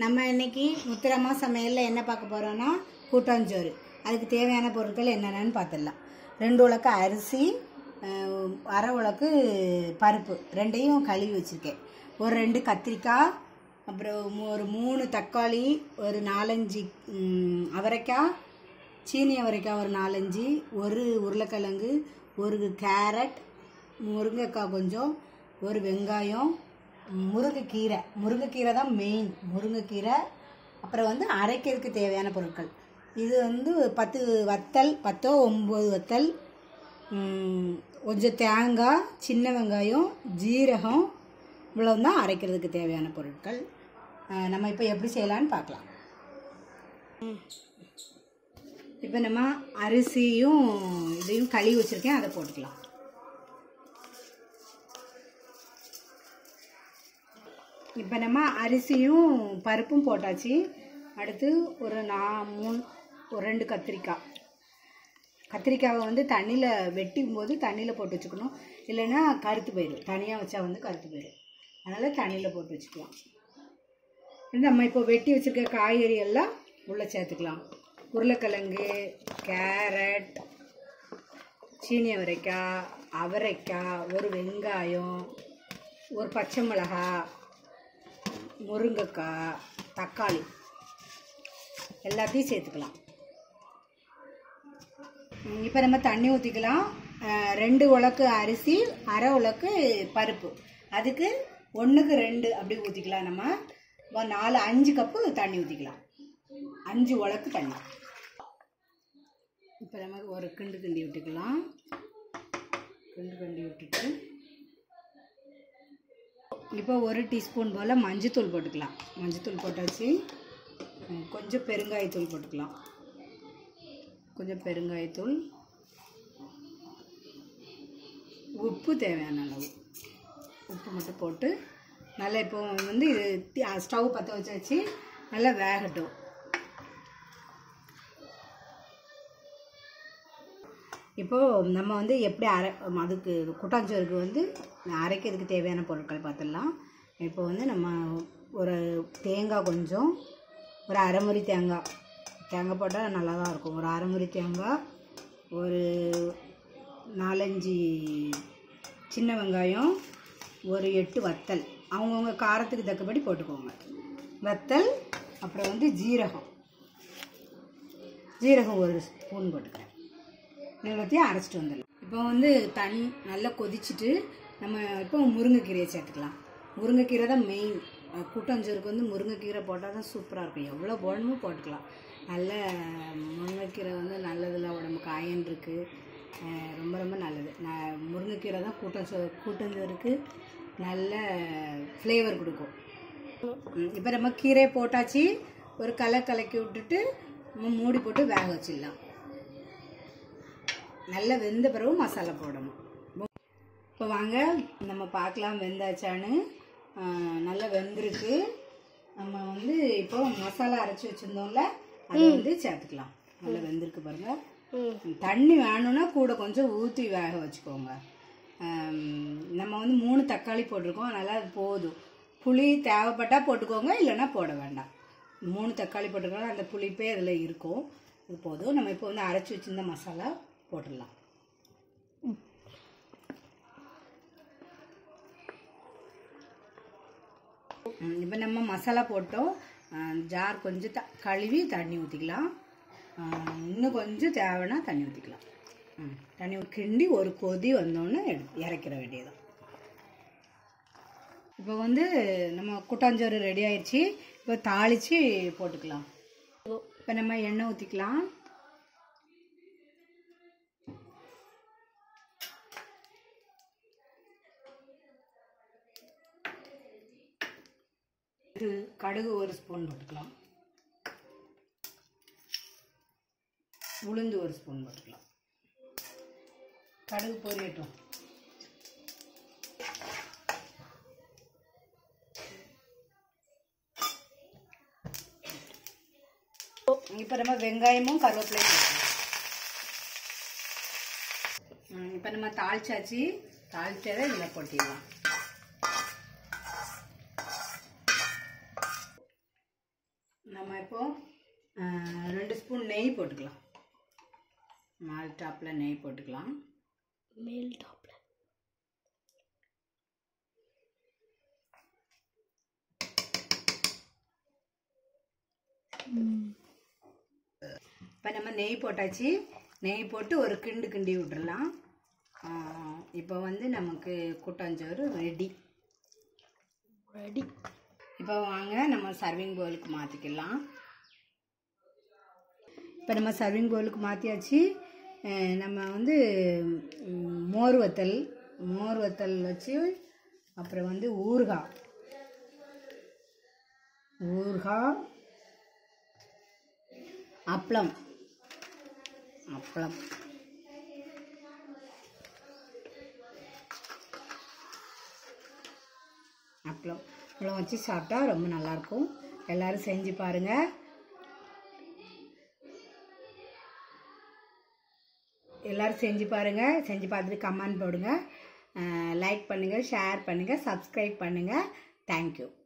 நம்ம இன்னைக்கு முத்திரமா சமையலில் என்ன பார்க்க போகிறோன்னா கூட்டாஞ்சோறு அதுக்கு தேவையான பொருட்கள் என்னென்னு பார்த்துடலாம் ரெண்டு உலக்கு அரிசி அஹ், அரை உலக்கு பருப்பு ரெண்டையும் கழுவி வச்சுருக்கேன் ஒரு ரெண்டு கத்திரிக்காய் அப்புறம் மூ- ஒரு மூணு தக்காளி ஒரு நாலஞ்சு ம், அவரைக்காய் சீனி அவரைக்காய் ஒரு நாலஞ்சு ஒரு உருளைக்கிழங்கு ஒரு கேரட் முருங்கைக்காய் கொஞ்சம் ஒரு வெங்காயம் முருங்கைக்கீரை முருங்கைக்கீரை தான் மெயின் முருங்கைக்கீரை அப்புறம் வந்து அரைக்கிறதுக்கு தேவையான பொருட்கள் இது வந்து பத்து வத்தல் பத்தோ ஒம்பது வத்தல் ம், கொஞ்சம் தேங்காய் சின்ன வெங்காயம் ஜீரகம் இவ்வளோ தான் அரைக்கிறதுக்கு தேவையான பொருட்கள் அஹ், நம்ம இப்போ எப்படி செய்யலான்னு பார்க்கலாம் இப்போ நம்ம அரிசியும் இதையும் கழுவி வச்சுருக்கேன் அதை போட்டுக்கலாம் இப்போ நம்ம அரிசியும் பருப்பும் போட்டாச்சு அடுத்து ஒரு நா மூணு ஒரு ரெண்டு கத்திரிக்காய் கத்திரிக்காவை வந்து தண்ணியில் வெட்டும் போது தண்ணியில் போட்டு வச்சுக்கணும் இல்லைன்னா கருத்து போயிடும் தனியாக வச்சா வந்து கருத்து போயிடும் அதனால் தண்ணியில் போட்டு வச்சுக்கலாம் இது நம்ம இப்போ வெட்டி வச்சுருக்க காய்கறி எல்லாம் உள்ளே சேர்த்துக்கலாம் உருளைக்கிழங்கு கேரட் சீனி அவரைக்காய் அவரைக்காய் ஒரு வெங்காயம் ஒரு பச்சை மிளகாய் முருங்கைக்காய் தக்காளி எல்லாத்தையும் சேர்த்துக்கலாம் இப்போ நம்ம தண்ணி ஊற்றிக்கலாம் ரெண்டு உலக்கு அரிசி அரை உலக்கு பருப்பு அதுக்கு ஒன்றுக்கு ரெண்டு அப்படி ஊற்றிக்கலாம் நம்ம ஒரு நாலு அஞ்சு கப்பு தண்ணி ஊற்றிக்கலாம் அஞ்சு உலக்கு தண்ணி இப்போ நம்ம ஒரு கிண்டு கிண்டி விட்டுக்கலாம் கிண்டு கிண்டி விட்டுட்டு இப்போ ஒரு டீஸ்பூன் போல் மஞ்சத்தூள் போட்டுக்கலாம் மஞ்சத்தூள் போட்டாச்சு ம், கொஞ்சம் பெருங்காயத்தூள் போட்டுக்கலாம் கொஞ்சம் பெருங்காயத்தூள் உப்பு தேவையான அளவு உப்பு மட்டும் போட்டு நல்லா இப்போ வந்து இது தி- ஸ்டவ் பற்ற வச்சு வச்சு நல்லா வேகட்டும் இப்போது நம்ம வந்து எப்படி அரை அதுக்கு கூட்டாஞ்சோறுக்கு வந்து அரைக்கிறதுக்கு தேவையான பொருட்கள் பார்த்துடலாம் இப்போ வந்து நம்ம ஒரு தேங்காய் கொஞ்சம் ஒரு அரைமுறி தேங்காய் தேங்காய் போட்டால் நல்லா தான் இருக்கும் ஒரு அரைமுறி தேங்காய் ஒரு நாலஞ்சு சின்ன வெங்காயம் ஒரு எட்டு வத்தல் அவங்கவுங்க காரத்துக்கு தக்கபடி போட்டுக்கோங்க வத்தல் அப்புறம் வந்து ஜீரகம் ஜீரகம் ஒரு ஸ்பூன் போட்டுக்கிறேன் எல்லாத்தையும் அரைச்சிட்டு வந்துடலாம் இப்போ வந்து தண்ணி நல்லா கொதிச்சுட்டு நம்ம இப்போ முருங்கைக்கீரையை சேர்த்துக்கலாம் முருங்கைக்கீரை தான் மெயின் கூட்டாஞ்சோறுக்கு வந்து முருங்கைக்கீரை போட்டால் தான் சூப்பராக இருக்கும் எவ்வளோ போடணுமோ போட்டுக்கலாம் நல்ல முருங்கைக்கீரை வந்து நல்லதில்ல உடம்புக்கு அயன் இருக்குது அஹ் ரொம்ப ரொம்ப நல்லது நான் முருங்கைக்கீரை தான் கூட்டஞ்சோ கூட்டஞ்சோறுக்கு நல்ல ஃப்ளேவர் கொடுக்கும் இப்போ நம்ம கீரை போட்டாச்சு ஒரு களை கலக்கி விட்டுட்டு நம்ம மூடி போட்டு வேக வச்சிடலாம் நல்லா வெந்த பிறகு மசாலா போடணும் இப்போ வாங்க நம்ம பார்க்கலாம் வெந்தாச்சான்னு ஆஹ் நல்லா வெந்திருக்கு நம்ம வந்து இப்போ மசாலா அரைச்சி வச்சுருந்தோம்ல அதை வந்து சேர்த்துக்கலாம் நல்லா வெந்திருக்கு பாருங்க தண்ணி வேணும்னா கூட கொஞ்சம் ஊற்றி வேக வச்சுக்கோங்க ஆம், நம்ம வந்து மூணு தக்காளி போட்டிருக்கோம் அதனால் அது போதும் புளி தேவைப்பட்டால் போட்டுக்கோங்க இல்லைன்னா போட வேண்டாம் மூணு தக்காளி போட்டிருக்கோம் அந்த புளிப்பே அதில் இருக்கும் இது போதும் நம்ம இப்போ வந்து அரைச்சி வச்சிருந்த மசாலா போட்டுடலாம் இப்போ நம்ம மசாலா போட்டோம் ஜார் கொஞ்சம் த கழுவி தண்ணி ஊற்றிக்கலாம் இன்னும் கொஞ்சம் தேவைன்னா தண்ணி ஊற்றிக்கலாம் ம், தண்ணி ஊத்தி கிண்டி ஒரு கொதி வந்தோடனே எடு இறக்கிற வேண்டியதான் இப்போ வந்து நம்ம கூட்டாஞ்சோறு ரெடி ஆயிடுச்சு இப்போ தாளித்து போட்டுக்கலாம் இப்போ நம்ம எண்ணெய் ஊற்றிக்கலாம் இது கடுகு ஒரு ஸ்பூன் போட்டுக்கலாம் உளுந்து ஒரு ஸ்பூன் போட்டுக்கலாம் கடுகு பொரியட்டும் இப்போ நம்ம வெங்காயமும் கருவேப்பிலையும் போட்டுக்கலாம். ம், இப்போ நம்ம தாளிச்சாச்சு தாளிச்சதை இதில் கொட்டிடலாம் நம்ம இப்போ அஹ், ரெண்டு ஸ்பூன் நெய் போட்டுக்கலாம் மேல் டாப்பில் நெய் போட்டுக்கலாம் மேல் டாப்ல இப்போ நம்ம நெய் போட்டாச்சு நெய் போட்டு ஒரு கிண்டு கிண்டி விட்டுறலாம் ஆஹ், இப்போ வந்து நமக்கு கூட்டாஞ்சோறு ரெடி ரெடி இப்போ வாங்க நம்ம சர்விங் பவுலுக்கு மாற்றிக்கலாம் இப்போ நம்ம சர்விங் பவுலுக்கு மாற்றியாச்சு அஹ், நம்ம வந்து ம், மோர் வத்தல் மோர் வத்தல் வச்சு அப்புறம் வந்து ஊறுகாய் ஊறுகாய் அப்பளம் அப்பளம் அப்பளம் அப்பளம் வச்சு சாப்பிட்டா ரொம்ப நல்லாயிருக்கும் எல்லாரும் செஞ்சு பாருங்கள் எல்லாரும் செஞ்சு பாருங்கள் செஞ்சு பார்த்துட்டு கமெண்ட் போடுங்க லைக் பண்ணுங்கள் ஷேர் பண்ணுங்கள் சப்ஸ்கிரைப் பண்ணுங்கள் தேங்க்யூ